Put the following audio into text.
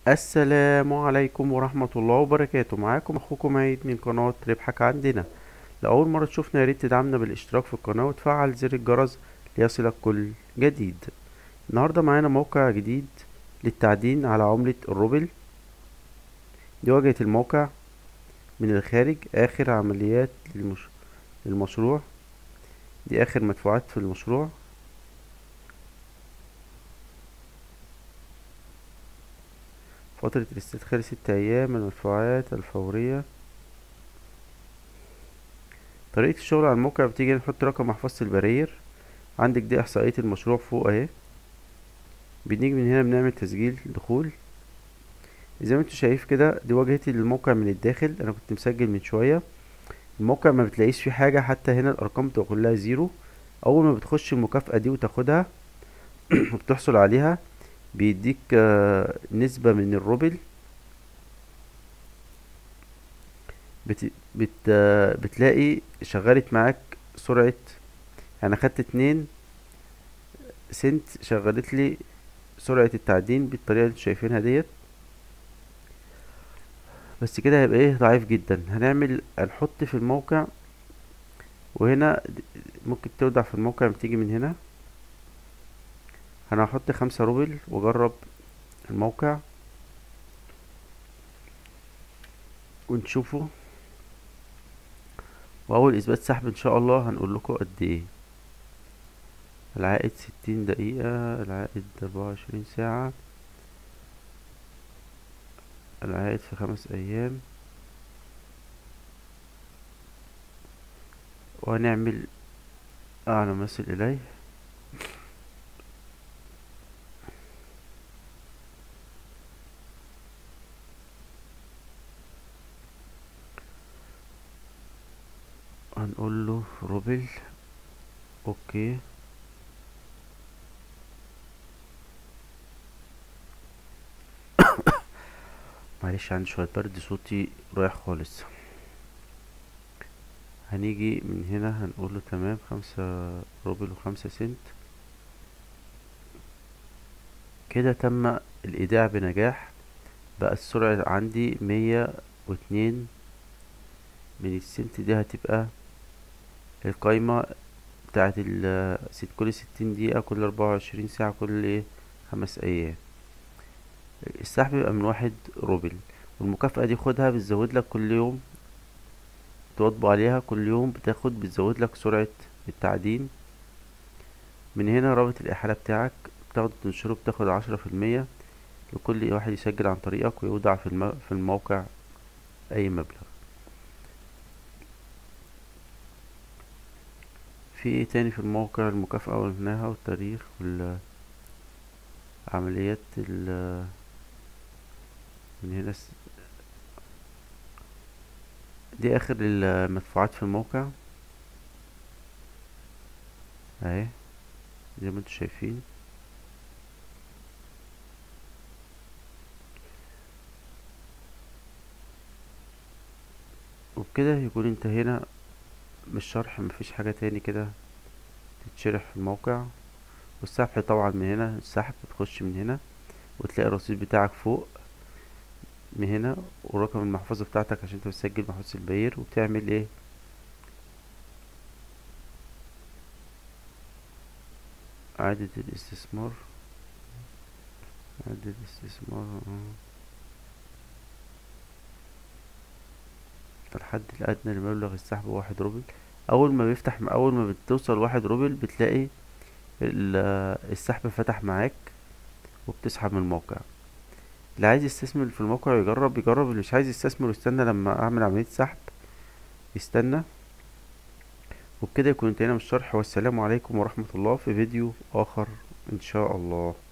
السلام عليكم ورحمة الله وبركاته معاكم اخوكم عيد من قناة ربحك عندنا لأول مرة تشوفنا ياريت تدعمنا بالاشتراك في القناة وتفعل زر الجرس ليصلك كل جديد النهاردة معانا موقع جديد للتعدين على عملة الروبل دي واجهة الموقع من الخارج آخر عمليات للمش... للمشروع دي آخر مدفوعات في المشروع فترة الاستدخال ستة أيام المدفوعات الفورية طريقة الشغل على الموقع بتيجي نحط رقم محفظة البراير عندك دي إحصائية المشروع فوق أهي بنيجي من هنا بنعمل تسجيل دخول زي ما انت شايف كده دي واجهتي للموقع من الداخل انا كنت مسجل من شوية الموقع ما بتلاقيش فيه حاجة حتى هنا الارقام بتبقى كلها زيرو اول ما بتخش المكافأة دي وتاخدها وبتحصل عليها بيديك آه، نسبة من الروبل بت... بت... آه، بتلاقي شغلت معاك سرعة يعني اخدت اتنين سنت شغلت لي سرعة التعدين بالطريقة اللي انتوا شايفينها ديت بس كده هيبقى ايه ضعيف جدا هنعمل هنحط في الموقع وهنا ممكن تودع في الموقع لما تيجي من هنا انا هحط خمسة روبل واجرب الموقع ونشوفه واول اثبات سحب ان شاء الله هنقول لكم قد ايه العائد ستين دقيقة العائد اربعة وعشرين ساعة العائد في خمس ايام وهنعمل اعلى مثل اليه هنقول له روبل اوكي معلش عندي شوية برد صوتي رايح خالص هنيجي من هنا هنقول له تمام خمسة روبل وخمسة سنت كده تم الإيداع بنجاح بقى السرعة عندي مية واتنين من السنت دي هتبقى القايمة بتاعت ال ست كل ستين دقيقة كل أربعة وعشرين ساعة كل ايه خمس أيام السحب بيبقى من واحد روبل والمكافأة دي خدها بتزود لك كل يوم تواظبوا عليها كل يوم بتاخد بتزود لك سرعة التعدين من هنا رابط الإحالة بتاعك بتاخده تنشره بتاخد عشرة في المية لكل واحد يسجل عن طريقك ويودع في, الم... في الموقع أي مبلغ في ايه تاني في الموقع المكافأة قلناها والتاريخ والعمليات ال من هنا س... دي اخر المدفوعات في الموقع اهي زي ما انتوا شايفين وبكده يكون انتهينا من الشرح مفيش حاجة تاني كده تتشرح في الموقع والسحب طبعا من هنا السحب بتخش من هنا وتلاقي الرصيد بتاعك فوق من هنا ورقم المحفظة بتاعتك عشان انت بتسجل محفظة البير وبتعمل ايه إعادة الاستثمار إعادة الاستثمار الحد الأدنى لمبلغ السحب واحد روبل أول ما بيفتح أول ما بتوصل واحد روبل بتلاقي السحب فتح معاك وبتسحب من الموقع اللي عايز يستثمر في الموقع يجرب يجرب اللي مش عايز يستثمر يستنى لما اعمل عملية سحب يستنى وبكده يكون انتهينا من الشرح والسلام عليكم ورحمة الله في فيديو اخر ان شاء الله